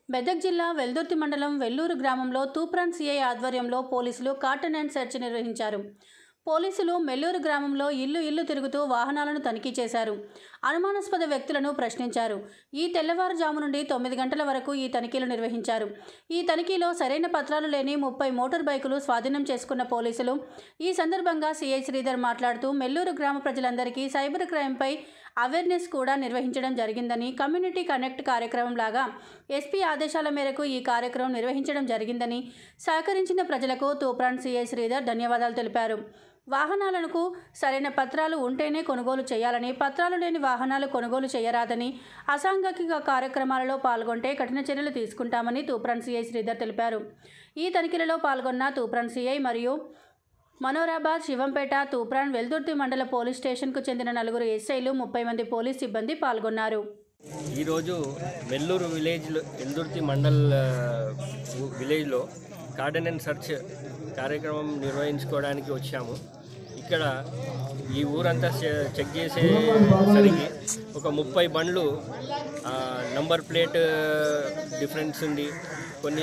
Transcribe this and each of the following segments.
మెదక్ జిల్లా వెల్దుర్తి మండలం వెల్లూరు గ్రామంలో తూప్రాన్ సిఐ ఆధ్వర్యంలో పోలీసులు కార్టన్ అండ్ సెర్చ్ నిర్వహించారు పోలీసులు మెల్లూరు గ్రామంలో ఇల్లు ఇల్లు తిరుగుతూ వాహనాలను తనిఖీ చేశారు అనుమానాస్పద వ్యక్తులను ప్రశ్నించారు ఈ తెల్లవారుజాము నుండి తొమ్మిది గంటల వరకు ఈ తనిఖీలు నిర్వహించారు ఈ తనిఖీలో సరైన పత్రాలు లేని ముప్పై మోటార్ బైకులు స్వాధీనం చేసుకున్న పోలీసులు ఈ సందర్భంగా సిఐ శ్రీధర్ మాట్లాడుతూ మెల్లూరు గ్రామ ప్రజలందరికీ సైబర్ క్రైమ్పై అవేర్నెస్ కూడా నిర్వహించడం జరిగిందని కమ్యూనిటీ కనెక్ట్ కార్యక్రమం లాగా ఎస్పీ ఆదేశాల మేరకు ఈ కార్యక్రమం నిర్వహించడం జరిగిందని సహకరించిన ప్రజలకు తూప్రాన్ సిఐ శ్రీధర్ ధన్యవాదాలు తెలిపారు వాహనాలకు సరైన పత్రాలు ఉంటేనే కొనుగోలు చేయాలని పత్రాలు లేని వాహనాలు కొనుగోలు చేయరాదని అసాంఘిక కార్యక్రమాలలో పాల్గొంటే కఠిన చర్యలు తీసుకుంటామని తూప్రాన్ సిఐ శ్రీధర్ తెలిపారు ఈ తనిఖీలలో పాల్గొన్న తూప్రాన్ సిఐ మరియు మనోరాబాద్ శివంపేట తూప్రాన్ వెల్దుర్తి మండల పోలీస్ స్టేషన్కు చెందిన నలుగురు ఎస్ఐలు ముప్పై మంది పోలీస్ సిబ్బంది పాల్గొన్నారు ఈరోజు వెల్లూరు విలేజ్లో ఎల్దుర్తి మండల్ ఆ, వు- విలేజ్లో గార్డెన్ అండ్ సర్చ్ కార్యక్రమం నిర్వహించుకోవడానికి వచ్చాము ఇక్కడ ఈ ఊరంతా చె- చెక్ చేసేసరికి ఒక ముప్పై బండ్లు ఆ, నంబర్ ప్లేట్ డిఫరెన్స్ ఉంది కొన్ని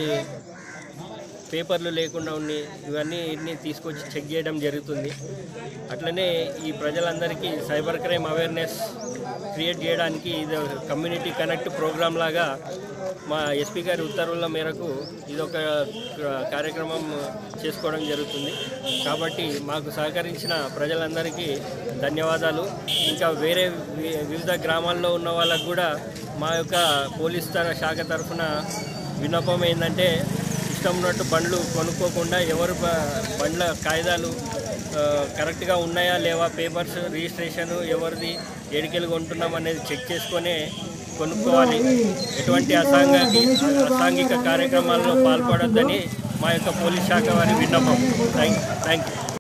పేపర్లు లేకుండా ఉన్నాయి ఇవన్నీ ఇన్ని తీసుకొచ్చి చెక్ చేయడం జరుగుతుంది అట్లనే ఈ ప్రజలందరికీ సైబర్ క్రైమ్ అవేర్నెస్ క్రియేట్ చేయడానికి ఇది ఒక కమ్యూనిటీ కనెక్ట్ ప్రోగ్రామ్ లాగా మా ఎస్పీ గారి ఉత్తర్వుల మేరకు ఇది ఒక కార్యక్రమం చేసుకోవడం జరుగుతుంది కాబట్టి మాకు సహకరించిన ప్రజలందరికీ ధన్యవాదాలు ఇంకా వేరే వి- వివిధ గ్రామాల్లో ఉన్న వాళ్ళకు కూడా మా యొక్క పోలీస్ తర శాఖ తరఫున విన్నపం ఏంటంటే ఇష్టం ఉన్నట్టు బండ్లు కొనుక్కోకుండా ఎవరు బ- బండ్ల కాగితాలు ఆ, కరెక్ట్గా ఉన్నాయా లేవా పేపర్స్ రిజిస్ట్రేషన్ ఎవరిది ఎడికెళ్ళి కొంటున్నాం అనేది చెక్ చేసుకొని కొనుక్కోవాలి ఎటువంటి అసాంఘిక అసాంఘిక కార్యక్రమాల్లో పాల్పడొద్దని మా యొక్క పోలీస్ శాఖ వారి విన్నపం థ్యాంక్ థ్యాంక్ యూ